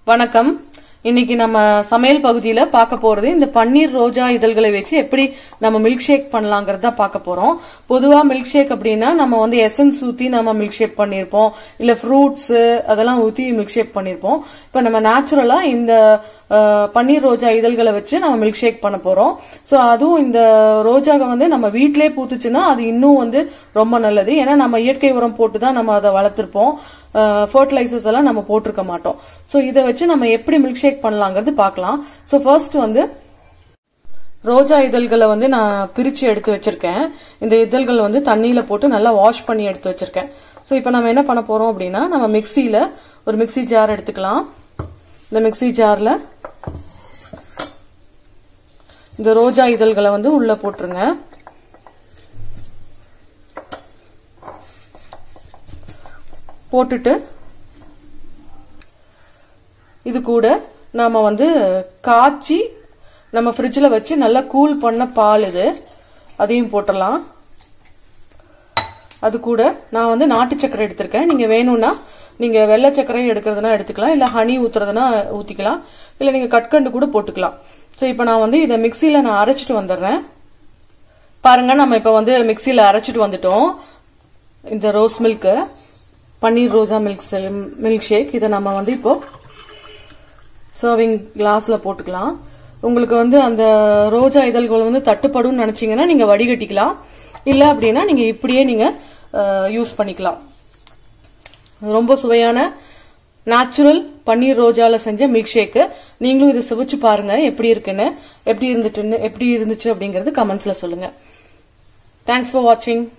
வணக்கம் இன்னைக்கு நம்ம சமையல் பகுதியில பார்க்க போறது இந்த பன்னீர் ரோஜா இதழ்களை வச்சு எப்படி நம்ம மில்க் ஷேக் பண்ணலாங்கிறது தான் பார்க்க போறோம் பொதுவா மில்க் ஷேக் அப்படின்னா நம்ம வந்து எசன்ஸ் ஊத்தி நம்ம மில்க் ஷேக் பண்ணியிருப்போம் இல்ல ஃப்ரூட்ஸ் அதெல்லாம் ஊத்தி மில்க் ஷேக் பண்ணியிருப்போம் இப்போ நம்ம நேச்சுரலா இந்த அஹ், பன்னீர் ரோஜா இதழ்களை வச்சு நம்ம மில்க் ஷேக் பண்ண போறோம் ஸோ அதுவும் இந்த ரோஜாவை வந்து நம்ம வீட்டிலே பூத்துச்சுன்னா அது இன்னும் வந்து ரொம்ப நல்லது ஏன்னா நம்ம இயற்கை உரம் போட்டு தான் நம்ம அதை வளர்த்துருப்போம் ஃபர்டிலைசர்ஸ் எல்லாம் நம்ம போட்டிருக்க மாட்டோம் ஸோ இதை வச்சு நம்ம எப்படி மில்க் ஷேக் பண்ணலாங்கிறது பார்க்கலாம் ஸோ ஃபர்ஸ்ட் வந்து ரோஜா இதழ்களை வந்து நான் பிரிச்சு எடுத்து வச்சிருக்கேன் இந்த இதழ்கள் வந்து தண்ணியில போட்டு நல்லா வாஷ் பண்ணி எடுத்து வச்சிருக்கேன் ஸோ இப்போ நம்ம என்ன பண்ண போறோம் அப்படின்னா நம்ம மிக்சியில ஒரு மிக்ஸி ஜார் எடுத்துக்கலாம் இந்த மிக்ஸி ஜார்ல இந்த ரோஜா இதழ்களை வந்து உள்ள போட்டுருங்க போட்டுட்டு இது கூட நாம வந்து காய்ச்சி நம்ம ஃப்ரிட்ஜில் வச்சு நல்லா கூல் பண்ண பால் இது அதையும் போட்டுடலாம் அது கூட நான் வந்து நாட்டு சர்க்கரை எடுத்திருக்கேன் நீங்கள் வேணும்னா நீங்கள் வெள்ளை சர்க்கரை எடுக்கிறதுனா எடுத்துக்கலாம் இல்லை ஹனி ஊற்றுறதுனா ஊற்றிக்கலாம் இல்லை நீங்கள் கட்கண்டு கூட போட்டுக்கலாம் ஸோ இப்போ நான் வந்து இதை மிக்சியில் நான் அரைச்சிட்டு வந்துடுறேன் பாருங்க நம்ம இப்போ வந்து மிக்சியில் அரைச்சிட்டு வந்துட்டோம் இந்த ரோஸ் மில்க்கு பன்னீர் ரோஜா மில்க் மில்க் ஷேக் இதை நம்ம வந்து இப்போ சர்விங் கிளாஸ்ல போட்டுக்கலாம் உங்களுக்கு வந்து அந்த ரோஜா இதழ்கள் வந்து தட்டுப்படும்னு நினைச்சீங்கன்னா நீங்க வடிகட்டிக்கலாம் இல்ல அப்படின்னா நீங்க இப்படியே நீங்க யூஸ் பண்ணிக்கலாம் ரொம்ப சுவையான நேச்சுரல் பன்னீர் ரோஜால செஞ்ச மில்க் ஷேக்கு நீங்களும் இதை சுவைச்சு பாருங்க எப்படி இருக்குன்னு எப்படி இருந்துட்டுன்னு எப்படி இருந்துச்சு அப்படிங்கறது கமெண்ட்ஸ்ல சொல்லுங்க தேங்க்ஸ் ஃபார் வாட்சிங்